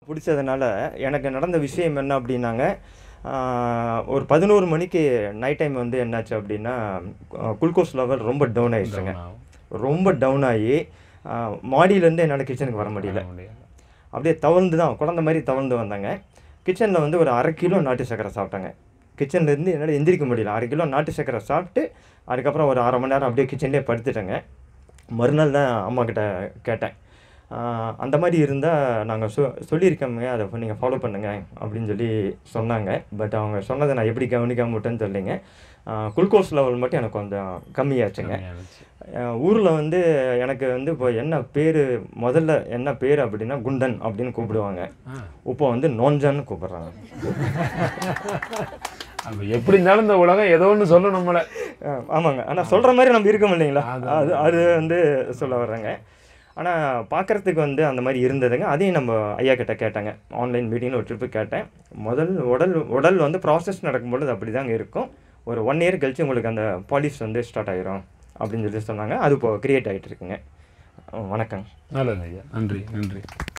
பிடிச்சதுனால எனக்கு நடந்த விஷயம் என்ன அப்படின்னாங்க ஆஹ், ஒரு பதினோரு மணிக்கு நைட் டைம் வந்து என்னாச்சு அப்படின்னா குளுக்கோஸ் லெவல் ரொம்ப டவுன் ஆயிடுச்சுங்க ரொம்ப டவுன் ஆகி ஆஹ், மாடியிலேருந்து என்னால் கிச்சனுக்கு வர முடியல அப்படியே தவழ்ந்து தான் குழந்த மாதிரி தவழ்ந்து வந்தாங்க கிச்சனில் வந்து ஒரு அரை கிலோ நாட்டு சக்கரை சாப்பிட்டாங்க கிச்சன்லேருந்து என்னால் எந்திரிக்க முடியல அரை கிலோ நாட்டு சக்கரை சாப்பிட்டு அதுக்கப்புறம் ஒரு அரை மணி நேரம் அப்படியே கிச்சன்லேயே படுத்துட்டேங்க மறுநாள் தான் அம்மா கிட்ட கேட்டேன் ஆஹ் அந்த மாதிரி இருந்தால் நாங்கள் சொ சொல்லியிருக்கோங்க அதை நீங்கள் ஃபாலோ பண்ணுங்க அப்படின்னு சொல்லி சொன்னாங்க பட் அவங்க சொன்னதை நான் எப்படி கவனிக்காம விட்டேன்னு தெரியலைங்க குளுக்கோஸ் லெவல் மட்டும் எனக்கு கொஞ்சம் கம்மியாச்சுங்க ஊரில் வந்து எனக்கு வந்து இப்போ என்ன பேர் முதல்ல என்ன பேர் அப்படின்னா குண்டன் அப்படின்னு கூப்பிடுவாங்க இப்போ வந்து நோஞ்சான்னு கூப்பிடுறாங்க அப்ப எப்படி இருந்தாலும் இந்த உலகம் ஏதோ ஒன்று சொல்லும் நம்மளை அஹ் ஆமாங்க ஆனால் சொல்கிற மாதிரி நம்ம இருக்கோம் இல்லைங்களா அது- அது அது வந்து சொல்ல வர்றேங்க ஆனால் பார்க்குறதுக்கு வந்து அந்த மாதிரி இருந்ததுங்க அதையும் நம்ம ஐயா கிட்ட கேட்டாங்க ஆன்லைன் மீட்டிங்கில் ஒரு ட்ரிப்பு கேட்டேன் முதல் உடல் உடல் வந்து ப்ராசஸ் நடக்கும்பொழுது அப்படி தாங்க இருக்கும் ஒரு ஒன் இயர் கழிச்சு உங்களுக்கு அந்த பாலிஸ் வந்து ஸ்டார்ட் ஆயிரும் அப்படின்னு சொல்லி சொன்னாங்க அது இப்போ கிரியேட் ஆகிட்டு இருக்குங்க அஹ் வணக்கங்க நல்லது ஐயா நன்றி நன்றி